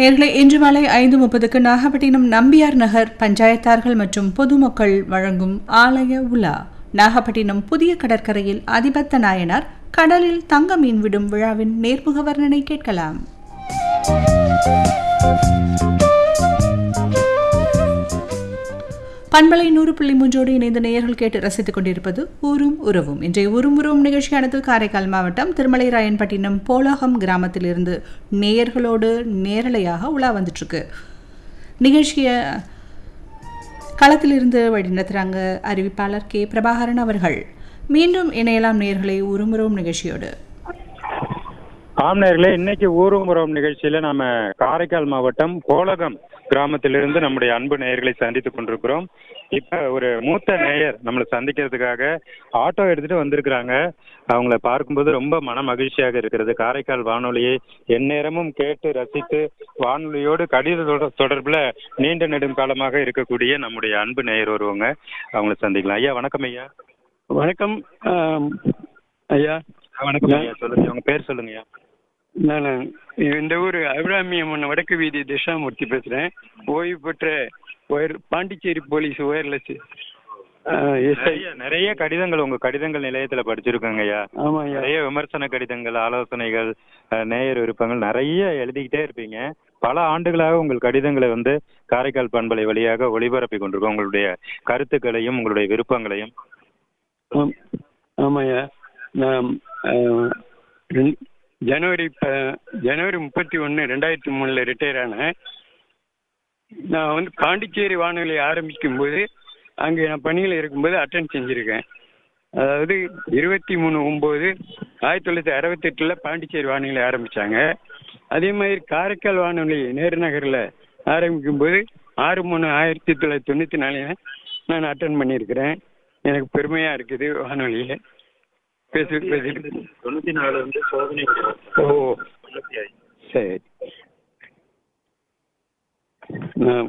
நேர்களை இன்று மாலை ஐந்து முப்பதுக்கு நாகப்பட்டினம் நம்பியார் நகர் பஞ்சாயத்தார்கள் மற்றும் பொதுமக்கள் வழங்கும் ஆலய உலா நாகப்பட்டினம் புதிய கடற்கரையில் அதிபத்த நாயனார் கடலில் தங்க மீன் விடும் விழாவின் நேர்முக வர்ணனை கேட்கலாம் பண்பலை நூறு புள்ளி மூன்றோடு இணைந்த நேயர்கள் கேட்டு ரசித்துக் கொண்டிருப்பது ஊரும் உறவும் இன்றைய ஊரும் உறவும் நிகழ்ச்சியானது காரைக்கால் மாவட்டம் திருமலைராயன்பட்டினம் போலகம் கிராமத்திலிருந்து நேயர்களோடு நேரலையாக உலா வந்துட்டு இருக்கு நிகழ்ச்சியை களத்திலிருந்து வழிநடத்துகிறாங்க அறிவிப்பாளர் கே பிரபாகரன் அவர்கள் மீண்டும் இணையலாம் நேர்களை உருமுறவும் நிகழ்ச்சியோடு ஆம் நேர்களே இன்னைக்கு ஊரும் உறவும் நிகழ்ச்சியில நாம காரைக்கால் மாவட்டம் கோலகம் கிராமத்திலிருந்து நம்முடைய அன்பு நேயர்களை சந்தித்துக் கொண்டிருக்கிறோம் இப்ப ஒரு மூத்த நேயர் நம்மளை சந்திக்கிறதுக்காக ஆட்டோ எடுத்துட்டு வந்திருக்கிறாங்க அவங்கள பார்க்கும்போது ரொம்ப மன மகிழ்ச்சியாக இருக்கிறது காரைக்கால் வானொலியை எந்நேரமும் கேட்டு ரசித்து வானொலியோடு கடித தொடர்- தொடர்புல நீண்ட நெடும் காலமாக இருக்கக்கூடிய நம்முடைய அன்பு நேயர் வருவாங்க அவங்கள சந்திக்கலாம் ஐயா வணக்கம் ஐயா வணக்கம் ஆம், ஐயா வணக்கம் ஐயா சொல்லுங்க உங்க பேர் சொல்லுங்க ஐயா நான் இந்த ஊர் அபிராமி அம்மன் வடக்கு வீதி திஷாமூர்த்தி பேசுறேன் ஓய்வு பெற்ற ஒயர் பாண்டிச்சேரி போலீஸ் ஒயர்லெஸ் எஸ்ஐ நிறைய நிறைய கடிதங்கள் உங்க கடிதங்கள் நிலையத்துல படிச்சிருக்கோங்க ஐயா ஆமா ஐயா நிறைய விமர்சன கடிதங்கள் ஆலோசனைகள் அஹ், நேயர் விருப்பங்கள் நிறைய எழுதிக்கிட்டே இருப்பீங்க பல ஆண்டுகளாக உங்கள் கடிதங்களை வந்து காரைக்கால் பண்பலை வழியாக ஒளிபரப்பி கொண்டிருக்கோம் உங்களுடைய கருத்துக்களையும் உங்களுடைய விருப்பங்களையும் ஆம், ஆமாய்யா நான் ஆ, ரெண்- ஜனவரி ப- ஜனவரி முப்பத்தி ஒன்று ரெண்டாயிரத்தி மூணில் ரிட்டையர் ஆனேன் நான் வந்து பாண்டிச்சேரி வானொலி ஆரம்பிக்கும் போது அங்கே நான் பணியில் இருக்கும்போது அட்டன் செஞ்சுருக்கேன் அதாவது இருபத்தி மூணு ஒம்பது ஆயிரத்தி தொள்ளாயிரத்தி அறுபத்தெட்டில் பாண்டிச்சேரி வானொலி ஆரம்பித்தாங்க அதே மாதிரி காரைக்கால் வானொலி நேரு நகரில் ஆரம்பிக்கும் போது ஆறு மூணு ஆயிரத்தி தொள்ளாயிரத்தி தொண்ணூற்றி நாலில் நான் அட்டன் பண்ணியிருக்கிறேன் எனக்கு பெருமையாக இருக்குது வானொலியில் பேசி பேசிட்டு தொண்ணூத்தி நாலு வந்து சோதனை ஓ சரி நான்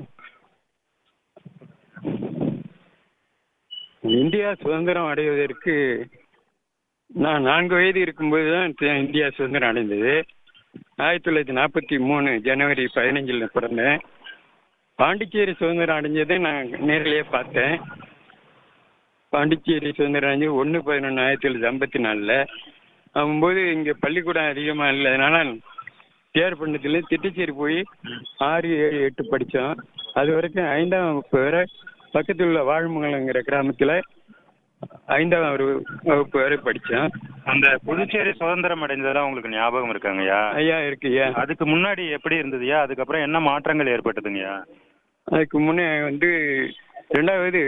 இந்தியா சுதந்திரம் அடைவதற்கு நான் நான்கு வயது இருக்கும்போது தான் தி- இந்தியா சுதந்திரம் அடைந்தது ஆயிரத்தி தொள்ளாயிரத்தி நாற்பத்தி மூணு ஜனவரி பதினஞ்சில் பிறந்தேன் பாண்டிச்சேரி சுதந்திரம் அடைஞ்சதை நான் நேரிலேயே பார்த்தேன் பாண்டிச்சேரி சுதந்திரம் அடைஞ்சு ஒன்று பதினொன்று ஆயிரத்தி தொள்ளாயிரத்தி ஐம்பத்தி நாலில் ஆகும்போது இங்கே பள்ளிக்கூடம் அதிகமாக இல்லாதனால தேர்ப்பண்ணத்தில் திட்டச்சேரி போய் ஆறு ஏழு எட்டு படித்தோம் அது வரைக்கும் ஐந்தாம் வகுப்பு வரை பக்கத்தில் உள்ள வாழமங்கலங்கிற கிராமத்தில் ஐந்தாம் வகு- வகுப்பு வரை படித்தோம் அந்த புதுச்சேரி சுதந்திரம் அடைந்ததெல்லாம் உங்களுக்கு ஞாபகம் இருக்காங்கய்யா ஐயா இருக்குய்யா அதுக்கு முன்னாடி எப்படி இருந்ததுயா அதுக்கப்புறம் என்ன மாற்றங்கள் ஏற்பட்டதுங்கய்யா அதுக்கு முன்னே வந்து ரெண்டாவது